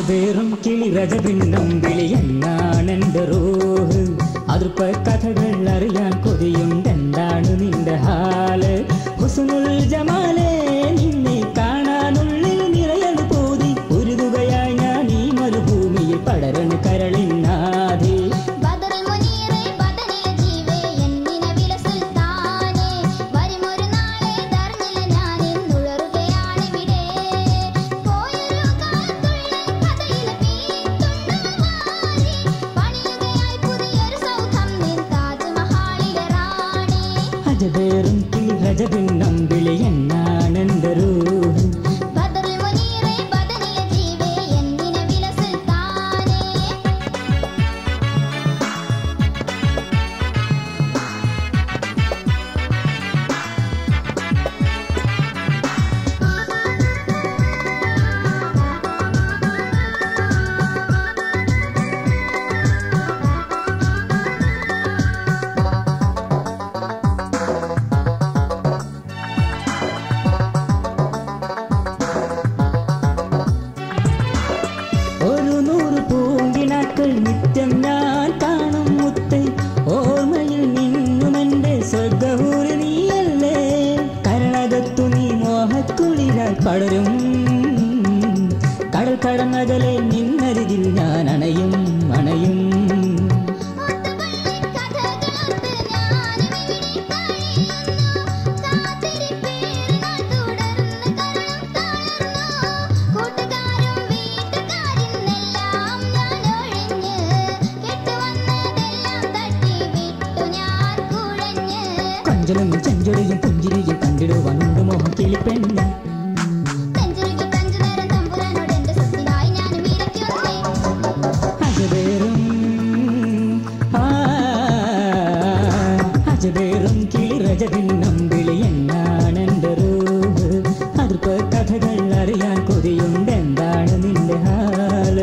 അജബേറും കിളി രജപിണ്ണം വിളിയെന്നാണെന്റെ റോഹ് അതിർപ്പ കഥകൾ അറിയാൻ കൊതിയുണ്ടെന്താണ് നിന്റെ ഹാല് ഹുസുനുൽ ജമാലേ നിന്നെ കാണാനുള്ളിൽ നിറയണു പോതി ഉരുതുകയായി ഞാൻ ഈ മരുഭൂമിയിൽ പടരണു കരളിനാഥി ബദറിൽ മുനീറേ ബദനിലെ ജീവേ എന്നിന വില സുൽത്താനേ വരുമൊരു നാളെ ധർമ്മില ഞാൻ ഇന്നുളറുകയാണിവിടെ പോയൊരു കാലത്തുള്ളൻ കഥയിലെ പീത്തുണ്ടമാരി പണിയുകയായി പുതിയൊരു സൗധം നിൻ താജ്മഹാളിലെ റാണി അജബേറും കിളി രജപിണ്ണം വിളിയെന്നാണെന്റെ റോഹ് ബദറിൽ മുനീറേ ബദനിലെ ജീവേ എന്നിന വില സുൽത്താനേ ഒരു നൂറ് പൂങ്കിനാക്കൾ നിത്യം ഞാൻ കാണും മുത്ത് ഓർമ്മയിൽ നിന്നും എന്റെ സ്വർഗഹൂരി നീയല്ലേ കരണകത്തു നീ മോഹക്കുളിരാൽ പടരും കടൽ കടന്നകലെ നിന്നരികിൽ ഞാൻ അണയും അണയും കൊഞ്ചലും ചെഞ്ചൊടിയും പുഞ്ചിരിയും കണ്ടിടുവാനുണ്ട് മോഹം കിളിപ്പെണ്ണ് അജബേറും ആ, അജബേറും കിളി രജപിന്നം വിളിയെന്നാണെന്റെ റൂഹ് അതിർപ്പ കഥകൾ അറിയാൻ കൊതിയുണ്ട് എന്താണ് നിന്റെ ഹാല്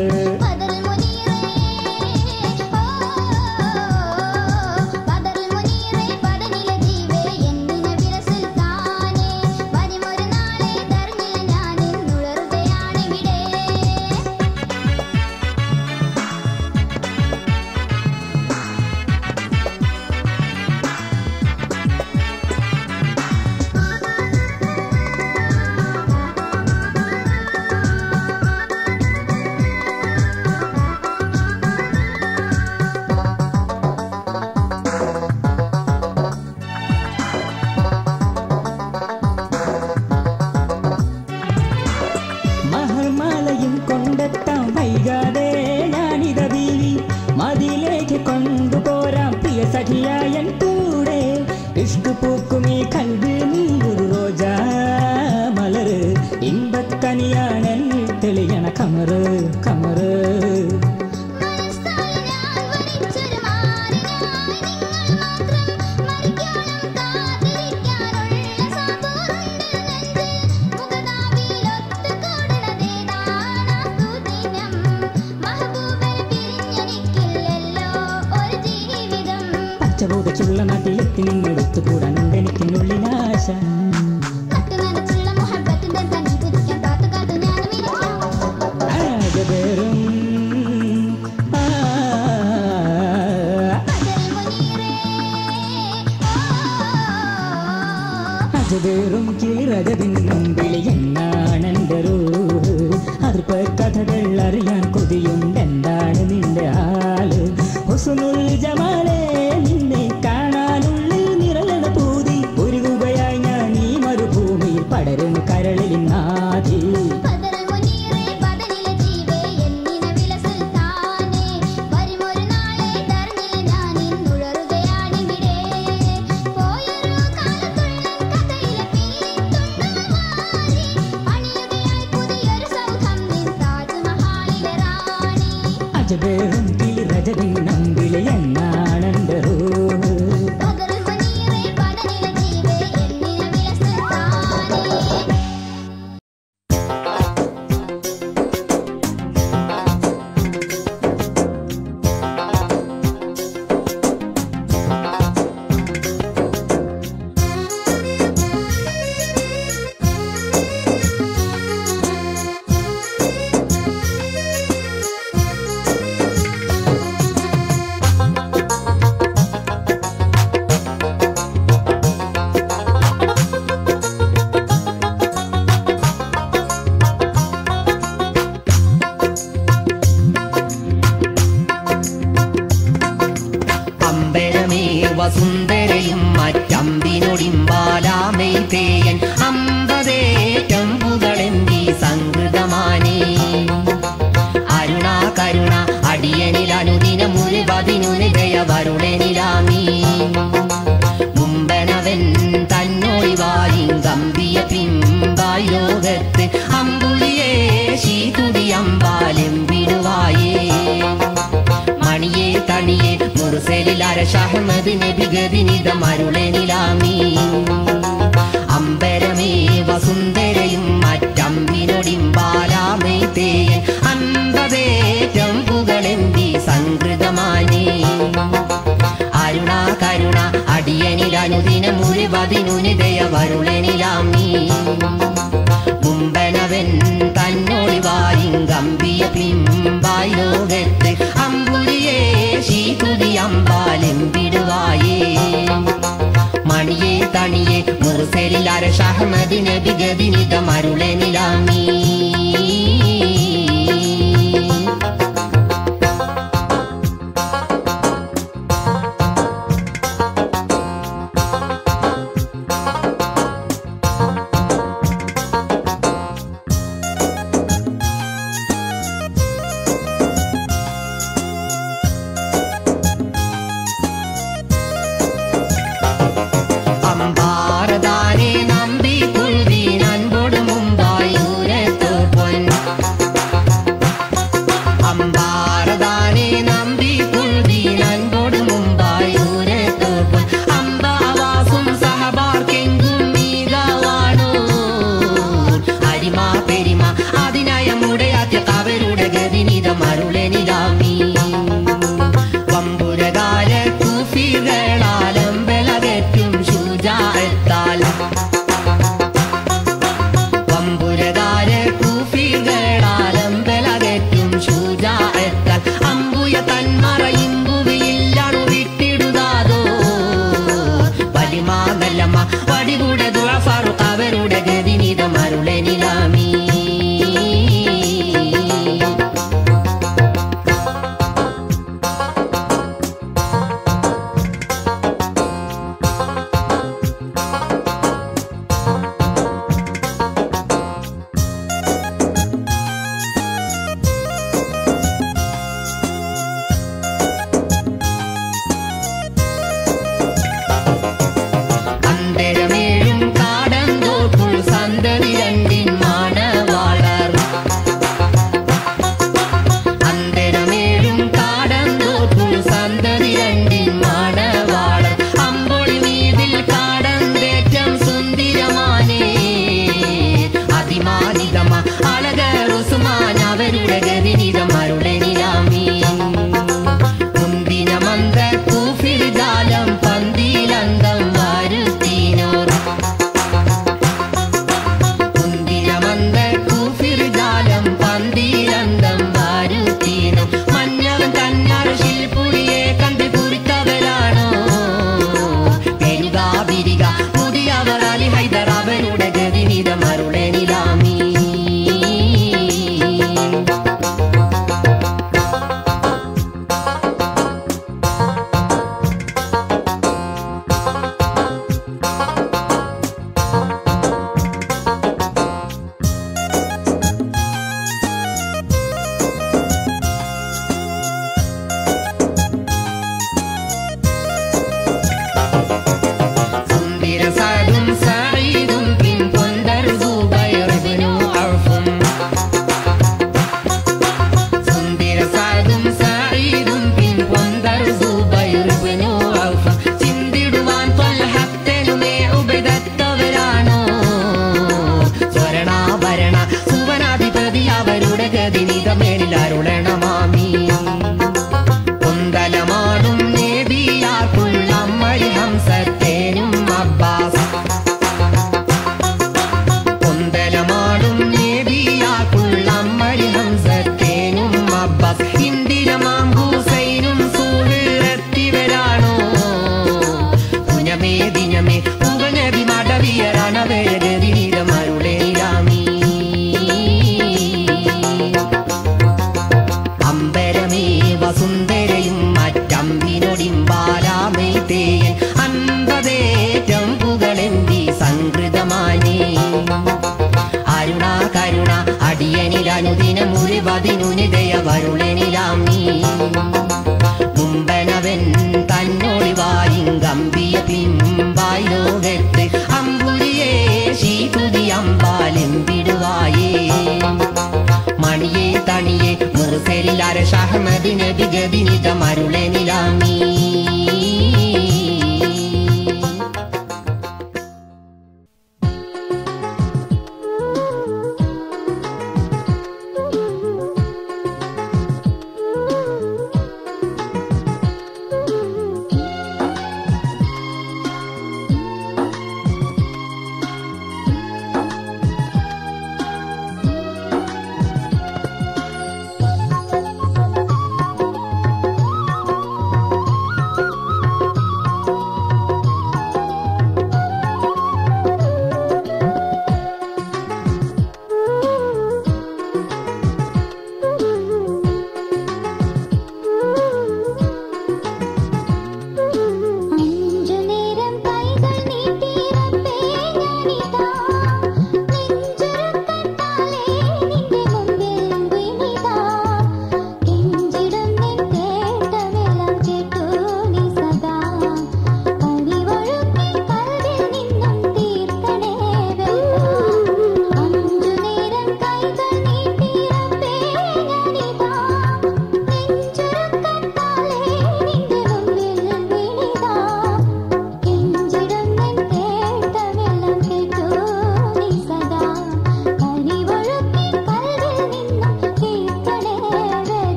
മഹർമാലയും കൊണ്ടെത്താം വൈകാതെ ഞാനിത ബീവി മതിലേക്ക് കൊണ്ടുപോരാം പ്രിയ സഖിയായൻ കൂടെ ഇഷ്ടു പൂക്കും ഈ കൽവി നീ ഒരു റോജാ മലര് ഇമ്പക്കനിയാണൻ തെളിയണ കമറ് കമറ് പച്ചപോതച്ചുള്ള നാട്ടിലെത്തി നിന്നെടുത്തു കൂടാനുണ്ട് എനിക്കുള്ളിലാശ ആകവേറും ആ, അജവേറും കിളിറകതിന്നും വിളിയെന്നാണെന്റെ റൂഹ് അതിർപ്പ കഥകൾ അറിയാൻ കൊതിയുണ്ട് എന്താണ് നിന്റെ ആള് ഹുസുനുൽ ജമാലേ നിന്നെ കാണാനുള്ളിൽ നിറയണ പൂതി ഒരുകുകയായി ഞാൻ ഈ മരുഭൂമിയിൽ പടരുന്നു കരളിൽ നാദി അജബേറും കിളിറകതിന്നും വിളിയെന്നാണെന്റെ റൂഹ് ും വസുന്ധരയും മറ്റമ്പിനൊടിമ്പാലാമൈ തേയൻ അമ്പതേറ്റമ്പുകളെന്തി സംകൃതമാനേ അരുണ കരുണ അടിയനിൽ അനുദിന മുഴുവതിനു നിതയ വരുളനിലാമീ മുമ്പനവൻ തന്നൊളിവായി ഗംഭീയ പിമ്പായി ലോകത്ത് അമ്പുലിയേ ശീതുടി അമ്പാലെമ്പിടുവായേ മണിയെ തണിയെ മുറുസലിൽ അരഷഹമത് നബിഗതിനിത മരുളനിലാമീ അമ്പരമേ വസുന്ധരയും മറ്റമ്പിനൊടിമ്പാലാമൈ തേയൻ അമ്പതേറ്റം പുകളെന്തി സംകൃതമാനേ അരുണ കരുണ അടിയനിൽ അനുദിന മുഴുവതിനു നിതയ വരുളനിലാമീ മുമ്പനവൻ തന്നൊളിവായി ഗംഭീയ പിമ്പായി ലോകത്ത് അമ്പുലിയേ ശീകുതി അമ്പാലെമ്പിടുവായേ മണിയെ തണിയെ മുറുസലിൽ അരഷഹമത് നബി ഗതിനിത മരുളനിലാമീ അമ്പാരദാനെ നമ്പി കുൽവി നൻപൊടു മുമ്പായി ഊരത്തു പൊൻ അമ്പാരദാനെ നമ്പി കുൽവി നൻപൊടു മുമ്പായി ഊരത്തു പൊൻ അമ്പാവാസും സഹബാർക്കെങ്കും മീകാവാണോ അരിമ പെരിമ അതിനയമുടയാത്യ അവരുടെ ഗതിനിത മരുളനിലാമീ വമ്പുരകാല കൂഫികളാലമ്പലകറ്റും ശുചാത്താൽ വമ്പുരകാല കൂഫികളാലമ്പലകറ്റും ശുചാത്താൽ അമ്പുയ തന്മറയിമ്പുവിയില്ലണു വിട്ടിടുതാതോ വലിമാ നല്ലമ്മ വടികൂടെ ദുഴഫറു അവരുടെ ഗതിനിത മരുളനിലാമീ അനുദിന മുറിവതിനു നിതയ വരുളനിലാമീ മുമ്പനവൻ തന്നൊളിവായിങ്കമ്പിയ പിമ്പായി ലോകത്ത് അമ്പുരിയെ ശീതുതി അമ്പാലെമ്പിടുവായേ മണിയെ തണിയെ മുറുസരിൽ അരഷഹമദ് നബി ഗതിനിത മരുളനിലാമീ ും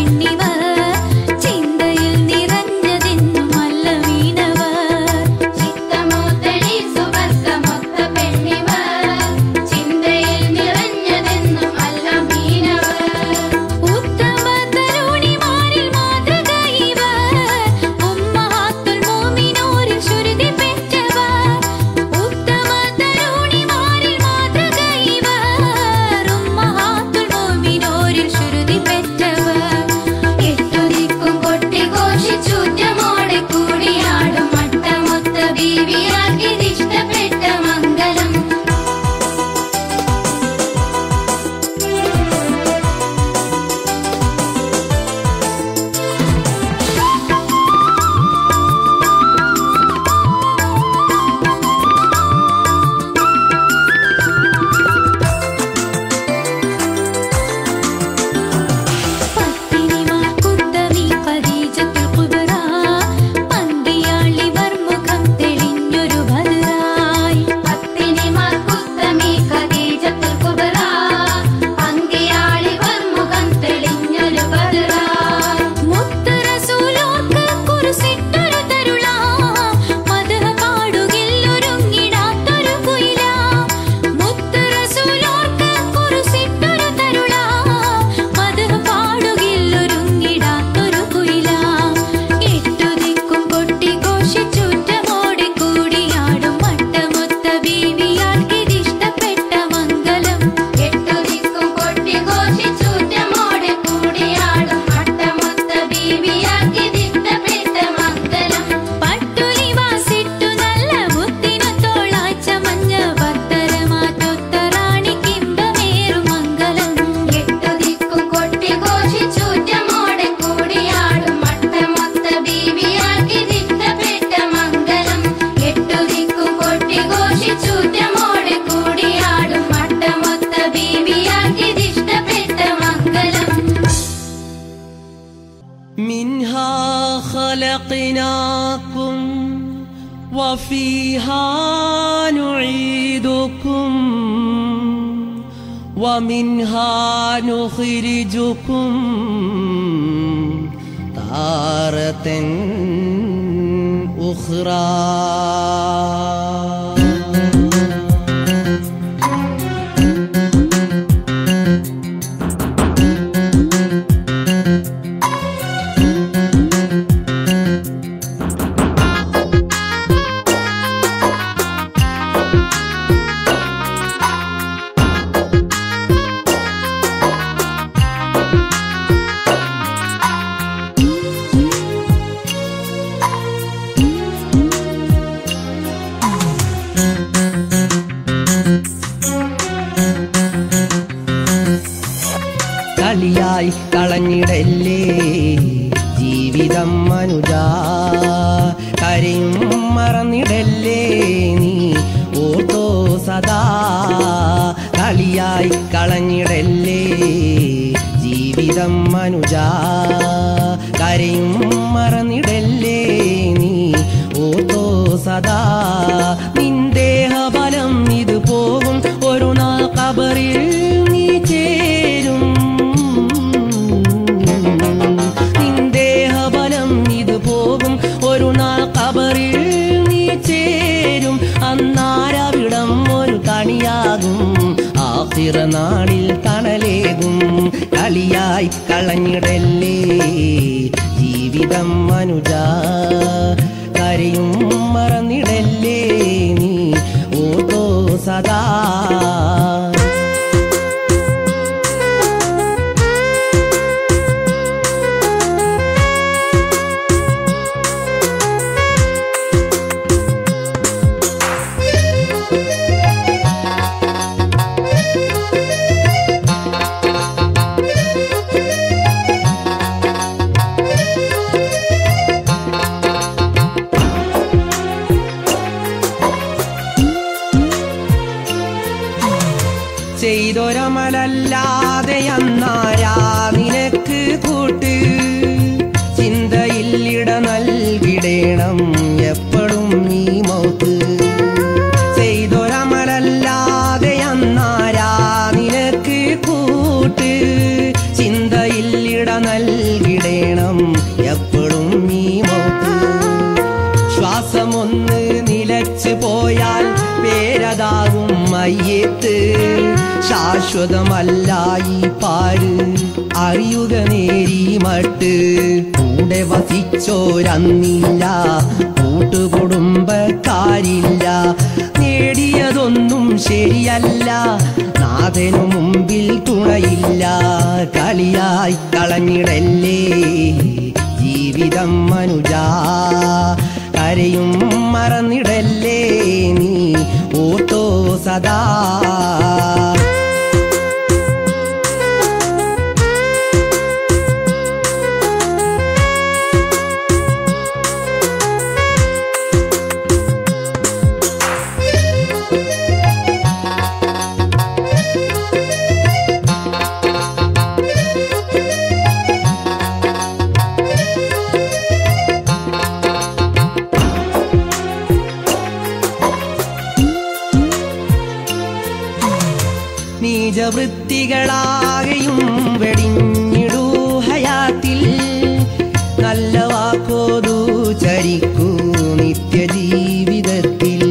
പെണ്ണിവർ ചിന്തയിൽ നിറഞ്ഞതെന്നുമല്ല വീണവർ ചിത്തമോത്തടി സുവർഗമൊത്ത പെണ്ണിവർ ചിന്തയിൽ നിറഞ്ഞതെന്നും അല്ല മീനവർ ഉത്തമ തരുണിമാരിൽ മാതൃക ഇവർ ഉമ്മഹാത്തുൽ മോമിനോരിൽ ശ്രുതി പെറ്റവർ ഉത്തമ തരുണിമാരിൽ മാതൃക ഇവർ ഉമ്മഹാത്തുൽ മോമിനോരിൽ ശ്രുതി പെറ്റവർ എട്ടു ദിക്കും കൊട്ടി ഘോഷിച്ചൂറ്റമോടെ കൂടിയാടും മട്ടമൊത്ത ബീവിയാക്കി ഇഷ്ടപ്പെട്ട മംഗലം പത്തിനിമാർക്കുത്തമി ഖദീജത്തുൽ കുബ്ര പന്തിയാളിവർ മുഖം തെളിഞ്ഞൊരു ഭദ്രായി പത്തിനിമാർക്കുത്തമി ഖദീജത്തുൽ കുബ്ര പങ്കിയാളിവർ മുഖം തെളിഞ്ഞൊരു ബദറ മുത്ത് റസൂലോർക്ക് കുറിച്ചിട്ടൊരു തരുളാ മദഹ പാടുകില്ലൊരുങ്ങിടാത്തൊരു കുയിലാ മുത്ത് റസൂലോർക്ക് കുറിച്ചിട്ടൊരു തരുളാ മദഹ പാടുകില്ലൊരുങ്ങിടാത്തൊരു കുയിലാ എട്ടു ദിക്കും കൊട്ടി ഘോഷിച്ചൂറ്റമോടെ കൂടിയാടും മട്ടമൊത്ത ബീവിയാൾക്കിതിഷ്ടപ്പെട്ട മംഗലം എട്ടു ദിക്കും കൊട്ടി ഘോഷിച്ചൂറ്റമോടെ കൂടിയാടും മട്ടമൊത്ത ബീവിയാക്കി ഇഷ്ടപ്പെട്ട മംഗലം പട്ടുലിവാസിട്ടു നല്ല മുത്തിനു തോളാച്ച മഞ്ഞ ഭക്തരമാറ്റൊത്ത റാണിക്കിമ്പമേറും മംഗലം എട്ടു ദിക്കും കൊട്ടി ഘോഷിച്ചൂറ്റമോടെ കൂടിയാടും മട്ടമൊത്ത ബീവിയാക്കി ഇഷ്ടപ്പെട്ട മംഗലം എട്ടു ദിക്കും കൊട്ടി ഘോഷിച്ചൂറ്റമോടെ കൂടിയാടും മട്ടമൊത്ത ബീവിയാക്കി ഇഷ്ടപ്പെട്ട മംഗലം منها خلقناكم وفيها نعيدكم ومنها نخرجكم تارة أخرى കളിയായി കളഞ്ഞിടല്ലേ ജീവിതം മനുജ കരയും മറന്നിടല്ലേ നീ ഓർത്തോ സദാ കളിയായി കളഞ്ഞിടല്ലേ ജീവിതം മനുജ കരയും മറന്നിടല്ലേ നീ ഓർത്തോ സദാ നിന്ദേഹബലം ഇത് പോകും ഒരു നാൾ കബറിൽ നീ ചേരും നിന്ദേഹബലം ഇത് പോകും ഒരു നാൾ കബറിൽ നീ ചേരും അന്നാരവിടം ഒരു കണിയാകും ആഹിറ നാളിൽ തണലേകും കളിയായി കളഞ്ഞിടല്ലേ ജീവിതം മനുജ കരയും മറന്നിടല്ലേ നീ ഓതോ സദാ ചെയ്തൊരമലല്ലാതെ അന്നാരാ നിനക്ക് കൂട്ട് ചിന്തയിൽ ഇട നൽകിടേണം എപ്പോഴും നീ മൗത്ത് ചെയ്തൊരമലല്ലാതെ അന്നാരാ നിനക്ക് കൂട്ട് ചിന്തയിൽ ഇട നൽകി മയ്യത്ത് ശാശ്വതമല്ല ഈ പാര് അറിയുക നേരി മട്ട് കൂടെ വസിച്ചോരന്നില്ല കൂട്ടുകുടുംബക്കാരില്ല നേടിയതൊന്നും ശരിയല്ല നാഥനു മുമ്പിൽ തുണയില്ല കളിയായി കളഞ്ഞിടല്ലേ ജീവിതം മനുജാ കരയും മറന്നിടല്ലേ നീ ഓർത്തോ സദാ നീചവൃത്തികളാകെയും വെടിഞ്ഞിടൂ ഹയാത്തിൽ നല്ല വാക്കോതു ചരിക്കൂ നിത്യജീവിതത്തിൽ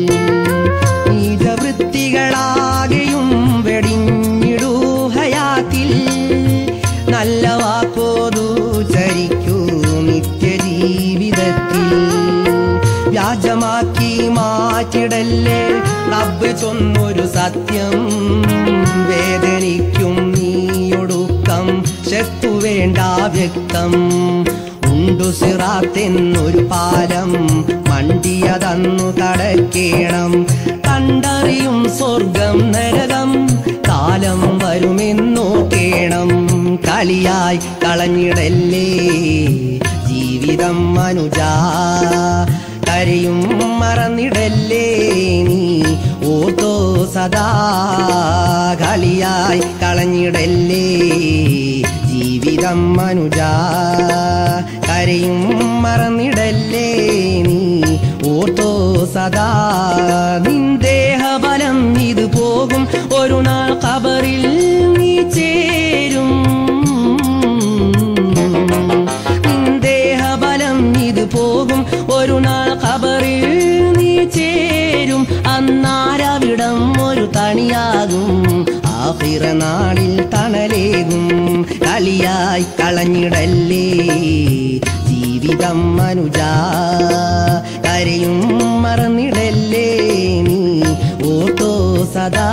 നീചവൃത്തികളാകെയും വെടിഞ്ഞിടൂ ഹയാത്തിൽ നല്ല വാക്കോതു ചരിക്കൂ നിത്യജീവിതത്തിൽ വ്യാജമാക്കി മാറ്റിടല്ലേ റബ്ബ് ചൊന്നൊരു സത്യം വേദനിക്കും നീയൊടുക്കം ശത്രു വേണ്ട വ്യക്തം ഉണ്ടു സിറാത്തെന്നൊരു പാലം മണ്ടിയതന്നു കടക്കേണം കണ്ടറിയും സ്വർഗം നരകം കാലം വരുമെന്നോക്കേണം കളിയായി കളഞ്ഞിടല്ലേ ജീവിതം മനുജാ കരയും മറന്നിടല്ലേ നീ ഓർത്തോ സദാ കളിയായി കളഞ്ഞിടല്ലേ ജീവിതം മനുജാ കരയും മറന്നിടല്ലേ നീ ഓർത്തോ സദാ നിന്ദേഹബലം ഇത് പോകും ഒരു നാൾ കബറിൽ നീ ചേരും നിന്ദേഹബലം ഇത് പോകും ഒരു നാൾ ഖബറിൽ നീ ചേരും അന്നാരവിടം ഒരു തണിയാകും ആഹിറ നാളിൽ തണലേകും കളിയായി കളഞ്ഞിടല്ലേ ജീവിതം മനുജാ കരയും മറന്നിടല്ലേ നീ ഓർത്തോ സദാ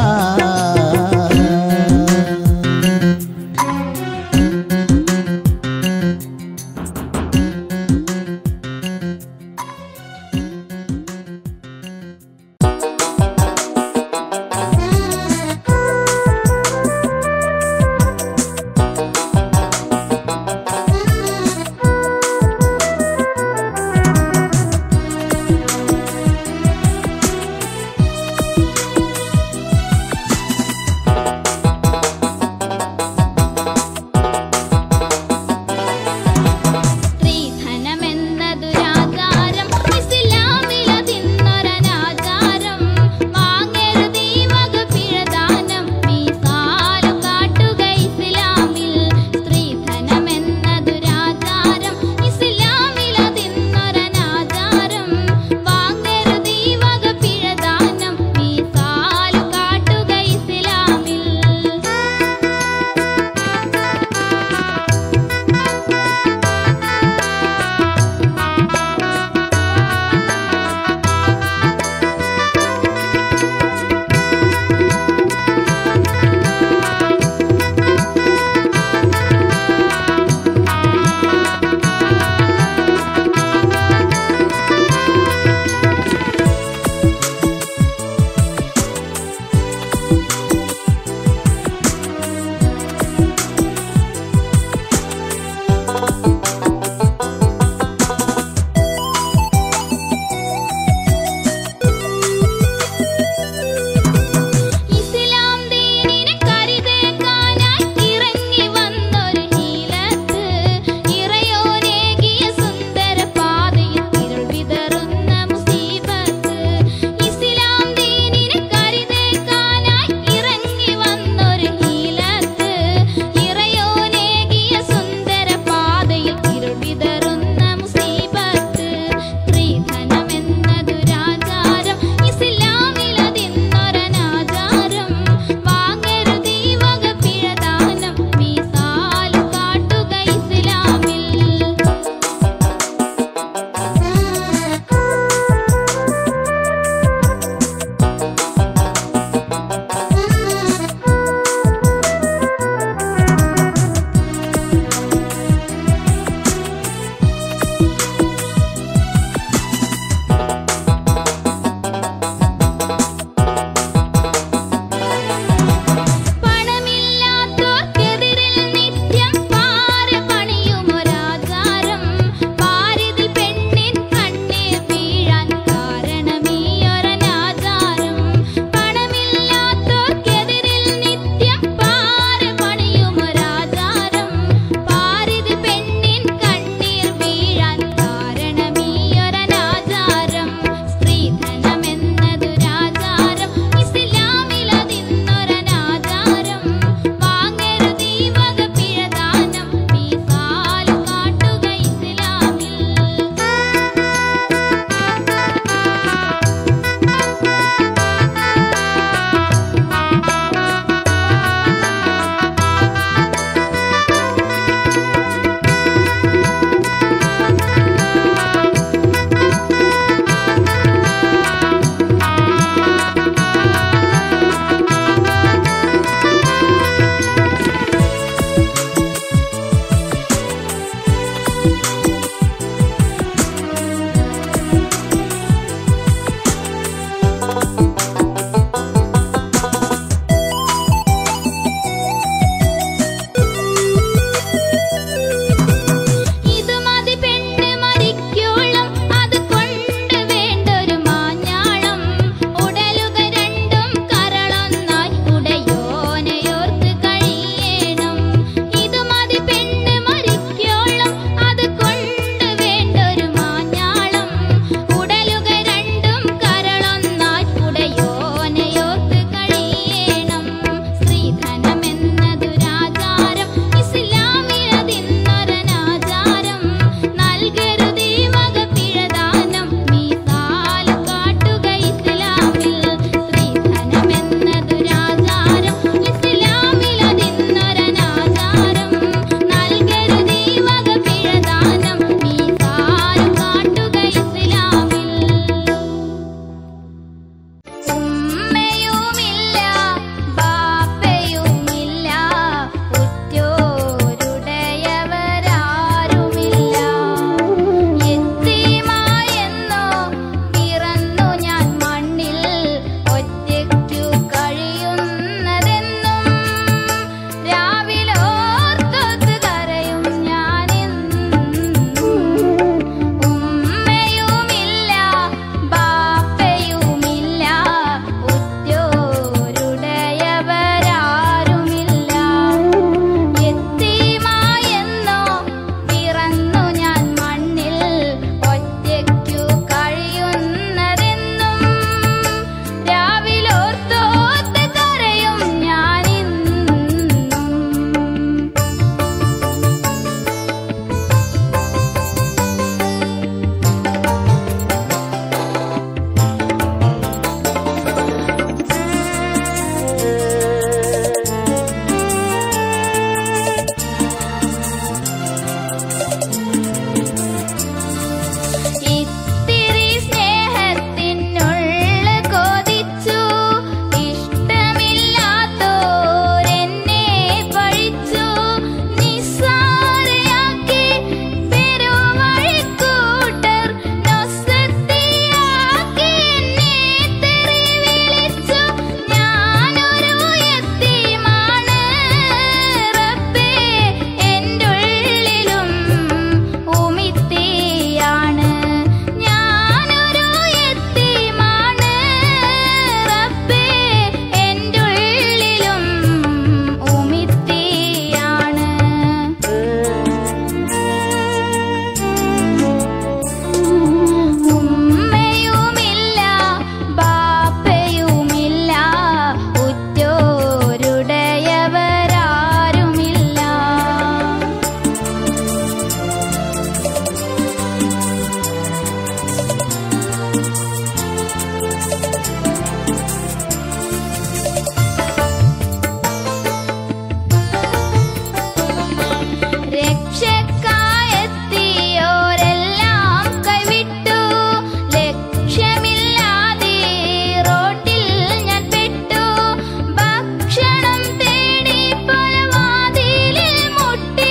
രക്ഷക്കായെത്തിയോരെല്ലാം കൈവിട്ടു ലക്ഷ്യമില്ലാതെ റോട്ടിൽ ഞാൻ പെട്ടു ഭക്ഷണം തേടി പല വാതിലിൽ മുട്ടി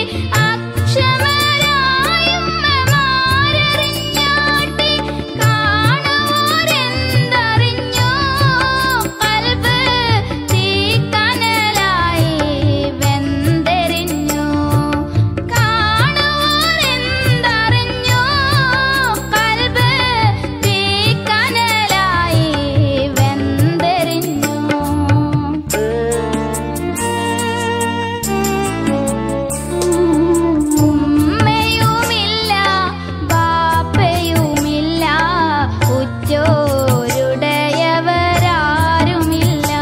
അക്ഷമരായുമ്മമാരറിഞ്ഞാട്ടി കാണുവോരെന്തറിഞ്ഞു കൽബ് തീക്കനലായി വെന്തെരിഞ്ഞു കാണുവോരെന്തറിഞ്ഞു കൽബ് തീക്കനലായി വെന്തെരിഞ്ഞു ഉമ്മയുമില്ല ബാപ്പയുമില്ല ഉറ്റോരുടയവരാരുമില്ല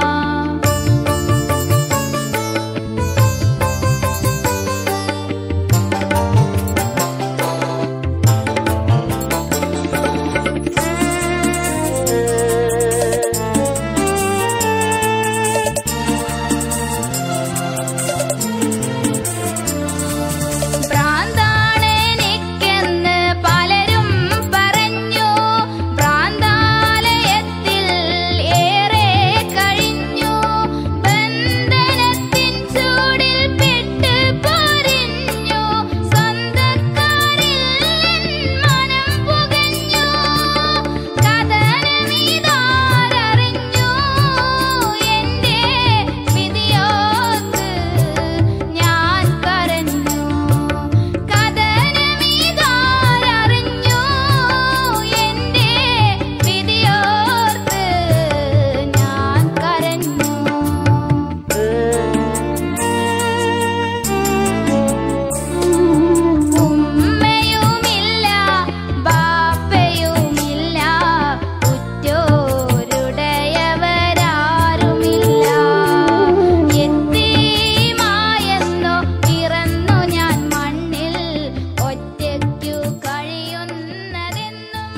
ഭ്രാന്താണെനിക്കെന്ന് പലരും പറഞ്ഞു ഭ്രാന്താലയത്തിൽ ഏറെ കഴിഞ്ഞു ബന്ധനത്തിൻ ചൂടിൽ പെട്ട് പൊരിഞ്ഞു സ്വന്തക്കാരിൽ മനം പുകഞ്ഞു കഥനമിതാരറിഞ്ഞു എന്റെ വിധിയോർത്ത് ഞാൻ കരഞ്ഞു കഥനമിതാരറിഞ്ഞു എന്റെ വിധിയോർത്ത് ഞാൻ കരഞ്ഞു ഉമ്മയുമില്ല ബാപ്പയുമില്ല ഉറ്റോരുടയവരാരുമില്ല എത്തിമായെന്നോ പിറന്നു ഞാൻ മണ്ണിൽ ഒറ്റയ്ക്കു കഴിയുന്നതെന്നും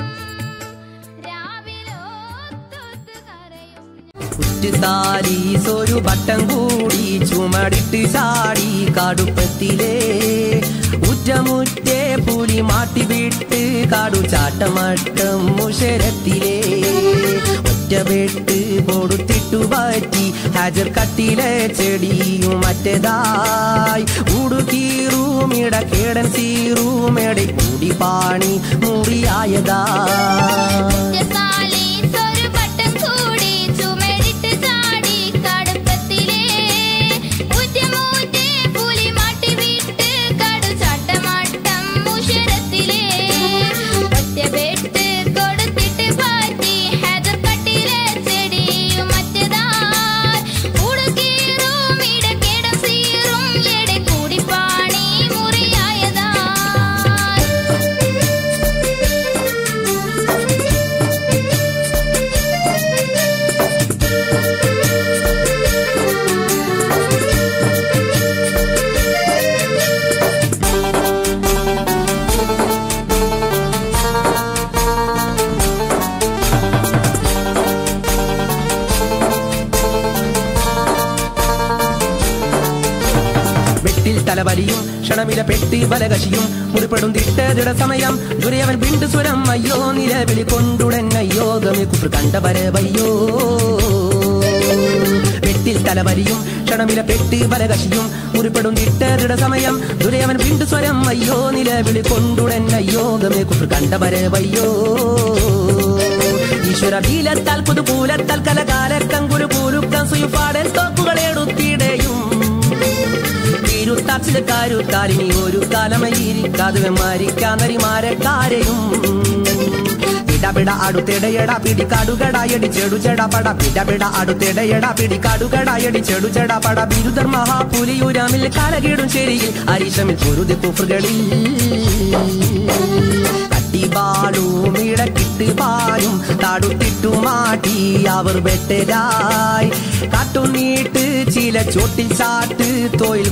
രാവിലോത്തൊത്ത് കരയും ഉറ്റുതാലീസൊരു വട്ടം കൂടി ചുമടിട്ട് ചാടി കടുപ്പത്തിലേ ഉറ്റമുറ്റേ പുലി മാട്ടി വിട്ട് കാടു ചാട്ടമട്ടം മുഷരത്തിലേ ഒറ്റ വെട്ട് കൊടുത്തിട്ടു പറ്റി ഹാജർ കട്ടിലെ ചെടിയും മറ്റേതായി ഉടുക്കീറും ഇടക്കേടൻ സീറും എടെ കൂടി പാണി മുറിയായതാ സാലീസൊരു വട്ടം കൂടി ചുമരിട്ട് ചാടി കടുപ്പത്തിലേ ഉറ്റമൂറ്റേ പുലി മാട്ടി വിട്ട് കടുചാട്ടമാട്ടം മുഷരത്തിലേ ഒറ്റ വെട്ട് കൊടുത്തിട്ട് പാറ്റി ഹജർ കട്ടിലെ ചെടിയും മറ്റേതായി ഉടുക്കീറും ഇടക്കേടം സീറും എടെ കൂടി പാണി മുറിയായതായി വെട്ടിൽ തലവലിയും ക്ഷണമില പെട്ടി ബലകശിയും മുറിപ്പെടും തിട്ടതിട സമയം ദുരയവൻ ബിണ്ടു സ്വരം അയ്യോ നിലവിളി കൊണ്ടുടൻ അയ്യോ ഗമി കുപ്ര കണ്ട വരവയ്യോ വെട്ടിൽ തലവലിയും ക്ഷണമില പെട്ടി ബലകശിയും മുറിപ്പെടും തിട്ടതിട സമയം ദുരയവൻ ബിണ്ടു സ്വരം അയ്യോ നിലവിളി കൊണ്ടുടൻ അയ്യോ ഗമി കുപ്ര കണ്ട വരവയ്യോ ഈശ്വര ബീലത്താൽ പുതുപൂലത്താൽ കലകാലക്കം കുരുപൂരുക്കം സുയുപാടൻ തോക്കുകളെടുത്തിടയും ഇരുത്താച്ചില് കാരുത്താലിനി ഒരു കാലമയിരിക്കാതെ മരിക്കാനരിമാരക്കാരെയും പിടപിട അടുത്തിടയട പിടി കടുകടായടി ചെടു ചെട പട പിടപിട അടുത്തിടയട പിടി കടുകടായടി ചെടു ചെട പട ബിരുദർ മഹാപുലിയൂരാമിൽ കാലകീടും ശരിയിൽ അരീശമിൽ പൊരുതി കുഫറുകളിൽ കട്ടിവാളും ഇടക്കിട്ട് പായും തടുത്തിട്ടു മാട്ടി അവർ വെട്ടരായി കാട്ടുനീട്ട് ചില ചോട്ടിൽ ചാട്ട് തൊഴിൽ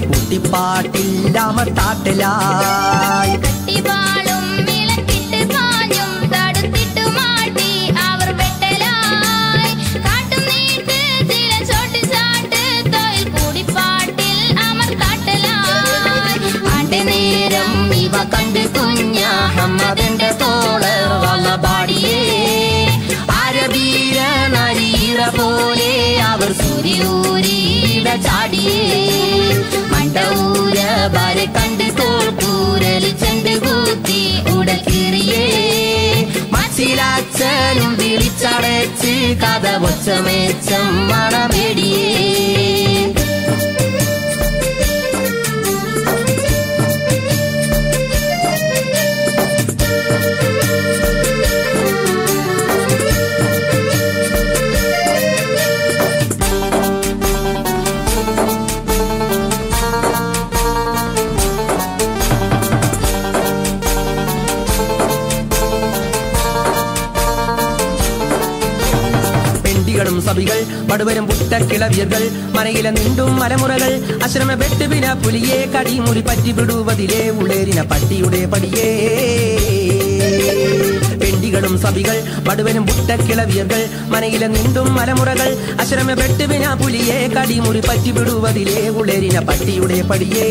കൂട്ടിപ്പാട്ടില്ലാമത്താട്ടലായി കട്ടിവാളും വിളക്കിട്ട് പാഞ്ഞും തടുത്തിട്ടു മാട്ടി അവർ വെട്ടലായി കാട്ടും നീട്ട് ചില ചോട്ട് ചാട്ട് തൊഴിൽ കൂടിപ്പാട്ടിൽ അമർ കാട്ടലായി ആണ്ട് നേരം ഇവ കണ്ട് കുഞ്ഞ ഹമ്മദിന്റെ തോളർ വള്ളപാടിയേ അരവീര നരീറ പോലെ അവർ സൂര്യൂരീട ചാടിയേ മണ്ടൂര വരെ കണ്ട് തോൾക്കൂരൽ ചെണ്ട് കൂത്തി ഉടക്കീറിയേ മച്ചിലച്ഛനും വിളിച്ചടച്ച് കഥ ഒച്ചമേച്ചം മണമേടിയേ പെണ്ടികളും സഭികൾ പടുവരും പുട്ടക്കിളവിയകൾ മനയിലെ നിണ്ടും മലമുറകൾ അശ്രമ വെട്ടുപിന പുലിയെ കടിമുറി പറ്റി വിടുവതിലെ ഉളേരിന പട്ടിയുടെ പടിയേ പെണ്ടികളും സഭികൾ പടുവനും പുട്ടക്കിളവിയകൾ മനയിലെ നിണ്ടും മലമുറകൾ അശ്രമ വെട്ടുപിന പുലിയെ കടിമുറി പറ്റി വിടുവതിലെ ഉളേരിന പട്ടിയുടെ പടിയേ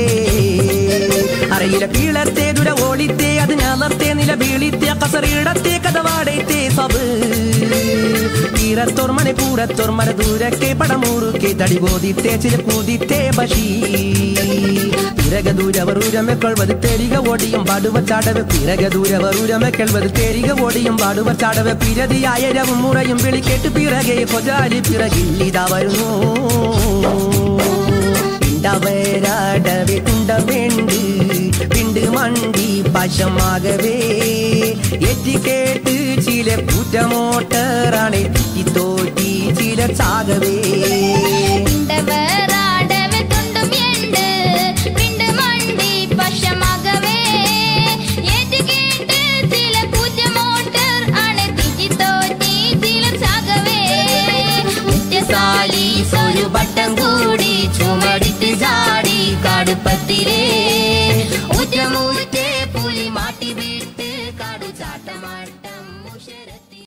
അറയിലെ പീളത്തെ ദുര ഓളിത്തെ അത് ഞാനത്തെ നില വീളിത്തെ കസറിടത്തെ കഥവാടത്തെ സബ് തീരത്തോർ മനെ പൂരത്തോർ മര ദൂരക്കെ പടമൂറുക്കെ തടി ബോധിത്തെ ചില കൂതിത്തെ ബഷീ പിറകദൂരവറൂരമെ കൊൾവത് തെരിക ഓടിയും പാടുവ ചാടവെ പിറകദൂരവറൂരമെ കേൾവത് തെരിക ഓടിയും പാടുവ ചാടവെ പിരതിയായ രവും മുറയും വിളിക്കേട്ട് പിറകെ കൊജാലി പിറകില്ലിതാ വരുന്നു പിണ്ടവരാടവെ കുണ്ടവേണ്ട് പിണ്ട് മണ്ടി പശമാകവേ എറ്റിക്കേട്ട് ചില കുറ്റമോട്ടറാണ് തോറ്റി ചില ചാകവേ പിണ്ടവരാടവെ തുണ്ടും എണ്ട് പിണ്ട് മണ്ടി പശമകവേ ഏറ്റുകേട്ട് ചില കൂറ്റമോട്ടർ ആണ് തിജി തോറ്റി ചില ചാകവേ സാലി ഒരു വട്ടം കൂടി ചുമടിട്ട് ചാടി കടുപ്പത്തിലേ